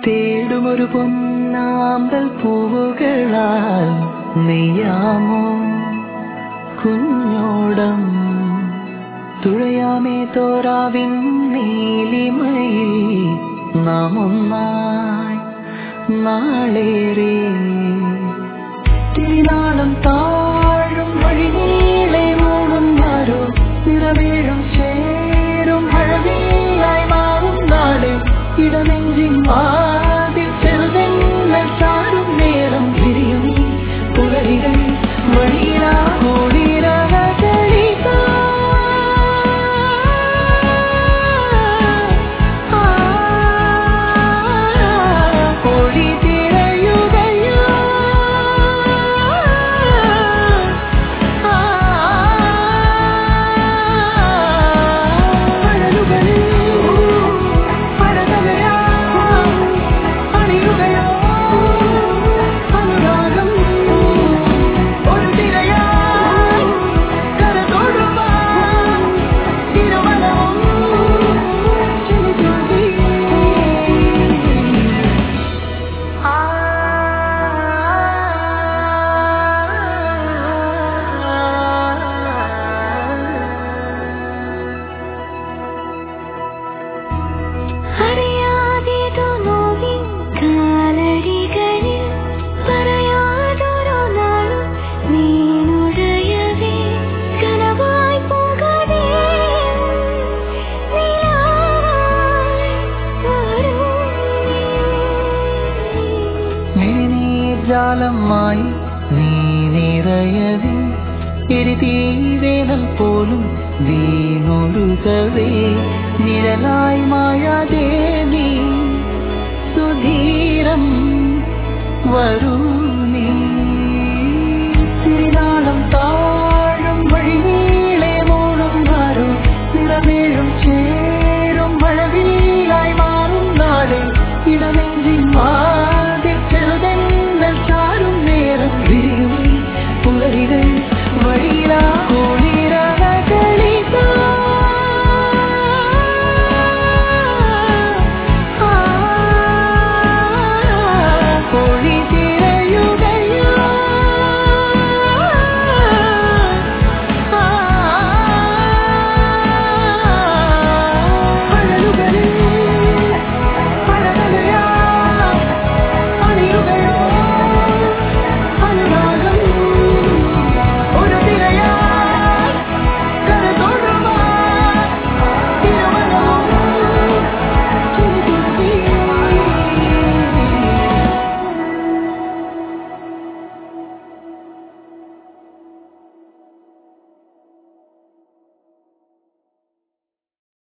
തേടുമൊരു പൊന്നാമ്പൽ പൂവുകളാൽ നെയ്യാമോ കുഞ്ഞോടം തുഴയാമേ തോരാവിൻ നീലിമയിൽ നാം ഒന്നായി നാളേറെ തിരിനാളം താഴും വഴിനീളെ മൂടുന്നാരോ നിറവേഴും ചേരും മഴവില്ലായി മാറും നാട് ഇടനെഞ്ചിൻ വാതിൽ ചെറുതെന്നൽ ചാടും നേരം വിരിയും ഈ പുലരികൾ വഴിയിലാ കൂടിരകളിതാ. പൊഴി തിരയുകയോ അറിയാതെതോ നോവിൻ കാലടികളിൽ പറയാതൊരു നാളും നീനുടയവേ കനവായി പോകാതെ നിലാവായി വരൂ നീ. നീർജാലമായി നീ നിറയവേ എരിതീവേനൽ പോലും വീണൊഴുകവേ നിഴലായി മായാദേവി സുധീരം വരൂ